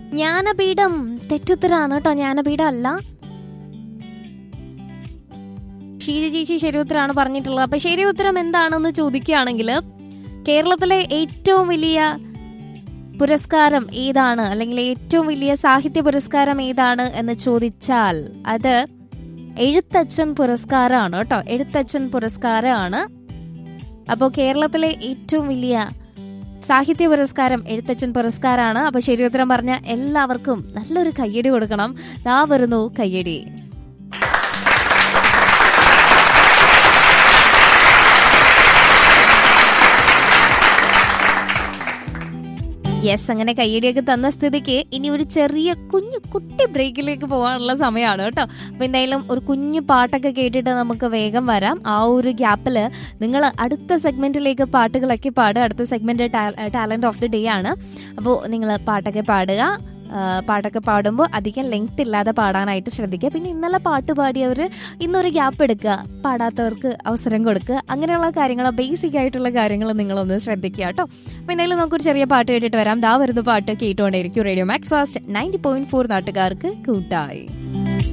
ജ്ഞാനപീഠം തെറ്റുത്തരാണ് കേട്ടോ ജ്ഞാനപീഠം അല്ല ഷീജ ചേച്ചി ശരി ഉത്തരമാണ് പറഞ്ഞിട്ടുള്ളത് അപ്പൊ ശരി ഉത്തരം എന്താണെന്ന് ചോദിക്കുകയാണെങ്കിൽ കേരളത്തിലെ ഏറ്റവും വലിയ പുരസ്കാരം ഏതാണ് അല്ലെങ്കിൽ ഏറ്റവും വലിയ സാഹിത്യ പുരസ്കാരം ഏതാണ് എന്ന് ചോദിച്ചാൽ അത് എഴുത്തച്ഛൻ പുരസ്കാരമാണ് കേട്ടോ എഴുത്തച്ഛൻ പുരസ്കാരമാണ് അപ്പോൾ കേരളത്തിലെ ഏറ്റവും വലിയ സാഹിത്യ പുരസ്കാരം എഴുത്തച്ഛൻ പുരസ്കാരമാണ് അപ്പൊ ശരി ഉത്തരം പറഞ്ഞ എല്ലാവർക്കും നല്ലൊരു കയ്യടി കൊടുക്കണം ദാ വരുന്നു കയ്യടി യെസ് അങ്ങനെ കയ്യടിയൊക്കെ തന്ന സ്ഥിതിക്ക് ഇനി ഒരു ചെറിയ കുഞ്ഞു കുട്ടി ബ്രേക്കിലേക്ക് പോകാനുള്ള സമയമാണ് കേട്ടോ അപ്പൊ എന്തായാലും ഒരു കുഞ്ഞു പാട്ടൊക്കെ കേട്ടിട്ട് നമുക്ക് വേഗം വരാം ആ ഒരു ഗ്യാപ്പിൽ നിങ്ങൾ അടുത്ത സെഗ്മെന്റിലേക്ക് പാട്ടുകളൊക്കെ പാടുക അടുത്ത segment talent of the day ആണ് അപ്പോൾ നിങ്ങൾ പാട്ടൊക്കെ പാടുക ആ, പാട്ടൊക്കെ പാടുമ്പോൾ അധികം ലെങ്ത് ഇല്ലാതെ പാടാനായിട്ട് ശ്രദ്ധിക്കുക പിന്നെ ഇന്നലെ പാട്ട് പാടിയവർ ഇന്നൊരു ഗ്യാപ്പ് എടുക്കുക പാടാത്തവർക്ക് അവസരം കൊടുക്കുക അങ്ങനെയുള്ള കാര്യങ്ങൾ ബേസിക് ആയിട്ടുള്ള കാര്യങ്ങൾ നിങ്ങളൊന്ന് ശ്രദ്ധിക്കുക കേട്ടോ അപ്പോൾ എന്തായാലും നമുക്കൊരു ചെറിയ പാട്ട് കേട്ടിട്ട് വരാം ദാ വരുന്ന പാട്ട് കേട്ടുകൊണ്ടേയിരിക്കും radio max fast ninety point four നാട്ടുകാർക്ക് കൂട്ടായി